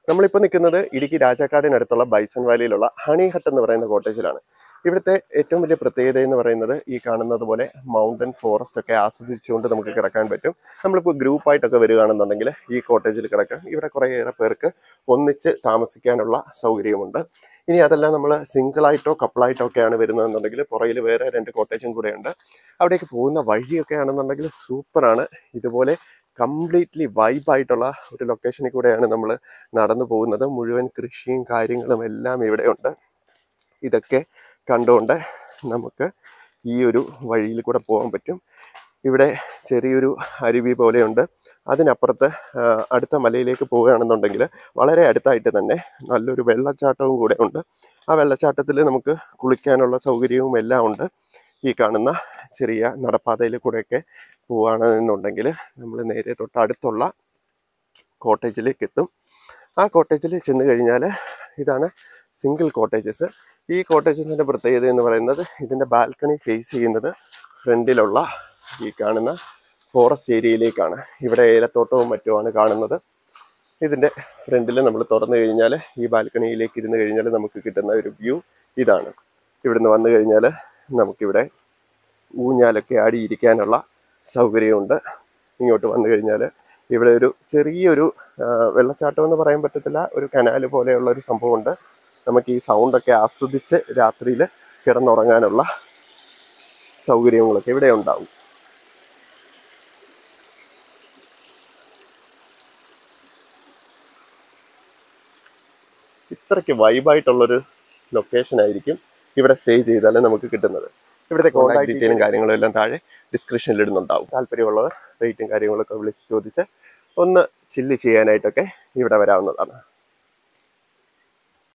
നമ്മളിപ്പോൾ നിൽക്കുന്നത് ഇടുക്കി രാജാക്കാടിനടുത്തുള്ള ബൈസൺ വാലിയിലുള്ള ഹണി ഹട്ട് എന്ന് പറയുന്ന കോട്ടേജിലാണ് ഇവിടുത്തെ ഏറ്റവും വലിയ പ്രത്യേകത എന്ന് പറയുന്നത് ഈ കാണുന്നത് പോലെ മൗണ്ടൻ ഫോറസ്റ്റ് ഒക്കെ ആസ്വദിച്ചുകൊണ്ട് നമുക്ക് കിടക്കാൻ പറ്റും നമ്മളിപ്പോൾ ഗ്രൂപ്പായിട്ടൊക്കെ വരികയാണെന്നുണ്ടെങ്കിൽ ഈ കോട്ടേജിൽ കിടക്കാം ഇവിടെ കുറേയേറെ പേർക്ക് ഒന്നിച്ച് താമസിക്കാനുള്ള സൗകര്യമുണ്ട് ഇനി അതല്ല നമ്മൾ സിംഗിളായിട്ടോ കപ്പിളായിട്ടോ ഒക്കെയാണ് വരുന്നതെന്നുണ്ടെങ്കിൽ പുറകിൽ വേറെ രണ്ട് കോട്ടേജും കൂടെ ഉണ്ട് അവിടേക്ക് പോകുന്ന വഴിയൊക്കെ ആണെന്നുണ്ടെങ്കിൽ സൂപ്പറാണ് ഇതുപോലെ കംപ്ലീറ്റ്ലി വൈബായിട്ടുള്ള ഒരു ലൊക്കേഷനിൽ കൂടെയാണ് നമ്മൾ നടന്നു പോകുന്നത് മുഴുവൻ കൃഷിയും കാര്യങ്ങളും എല്ലാം ഇവിടെ ഉണ്ട് ഇതൊക്കെ കണ്ടുകൊണ്ട് നമുക്ക് ഈ ഒരു വഴിയിൽ കൂടെ പോകാൻ പറ്റും ഇവിടെ ചെറിയൊരു അരുവി പോലെയുണ്ട് അതിനപ്പുറത്ത് ആ, അടുത്ത മലയിലേക്ക് പോവുകയാണെന്നുണ്ടെങ്കിൽ വളരെ അടുത്തായിട്ട് തന്നെ നല്ലൊരു വെള്ളച്ചാട്ടവും കൂടെ ഉണ്ട് ആ വെള്ളച്ചാട്ടത്തിൽ നമുക്ക് കുളിക്കാനുള്ള സൗകര്യവും എല്ലാം ഉണ്ട് ഈ കാണുന്ന ചെറിയ നടപ്പാതയിൽ കൂടെയൊക്കെ പോവുകയാണെന്നുണ്ടെങ്കിൽ നമ്മൾ നേരെ തൊട്ടടുത്തുള്ള കോട്ടേജിലേക്ക് എത്തും ആ കോട്ടേജിൽ ചെന്ന് കഴിഞ്ഞാൽ ഇതാണ് സിംഗിൾ കോട്ടേജസ് ഈ കോട്ടേജസിൻ്റെ പ്രത്യേകത എന്ന് പറയുന്നത് ഇതിൻ്റെ ബാൽക്കണി ഫേസ് ചെയ്യുന്നത് ഫ്രണ്ടിലുള്ള ഈ കാണുന്ന ഫോറസ്റ്റ് ഏരിയയിലേക്കാണ് ഇവിടെ ഏലത്തോട്ടവും മറ്റുമാണ് കാണുന്നത് ഇതിൻ്റെ ഫ്രണ്ടിൽ നമ്മൾ തുറന്നു കഴിഞ്ഞാൽ ഈ ബാൽക്കണിയിലേക്ക് ഇരുന്ന് കഴിഞ്ഞാൽ നമുക്ക് കിട്ടുന്ന ഒരു വ്യൂ ഇതാണ് ഇവിടുന്ന് വന്നു കഴിഞ്ഞാൽ നമുക്കിവിടെ ഊഞ്ഞാലൊക്കെ ആടിയിരിക്കാനുള്ള സൗകര്യമുണ്ട് ഇങ്ങോട്ട് വന്നു കഴിഞ്ഞാൽ ഇവിടെ ഒരു ചെറിയൊരു ആ, വെള്ളച്ചാട്ടം എന്ന് പറയാൻ പറ്റത്തില്ല ഒരു കനാല് പോലെയുള്ള ഒരു സംഭവമുണ്ട് നമുക്ക് ഈ സൗണ്ടൊക്കെ ആസ്വദിച്ച് രാത്രിയിൽ കിടന്നുറങ്ങാനുള്ള സൗകര്യങ്ങളൊക്കെ ഇവിടെ ഉണ്ടാവും ഇത്രയ്ക്ക് വൈബായിട്ടുള്ളൊരു ലൊക്കേഷൻ ആയിരിക്കും ഇവിടെ സ്റ്റേ ചെയ്താൽ നമുക്ക് കിട്ടുന്നത് ഇവിടുത്തെ കോൺടാക്ട് ഡീറ്റെയിലും കാര്യങ്ങളും എല്ലാം താഴെ ഡിസ്ക്രിപ്ഷനിൽ ഇടുന്നുണ്ടാവും താല്പര്യമുള്ളവർ റേറ്റും കാര്യങ്ങളൊക്കെ വിളിച്ച് ചോദിച്ച് ഒന്ന് ചില്ല് ചെയ്യാനായിട്ടൊക്കെ ഇവിടെ വരാവുന്നതാണ്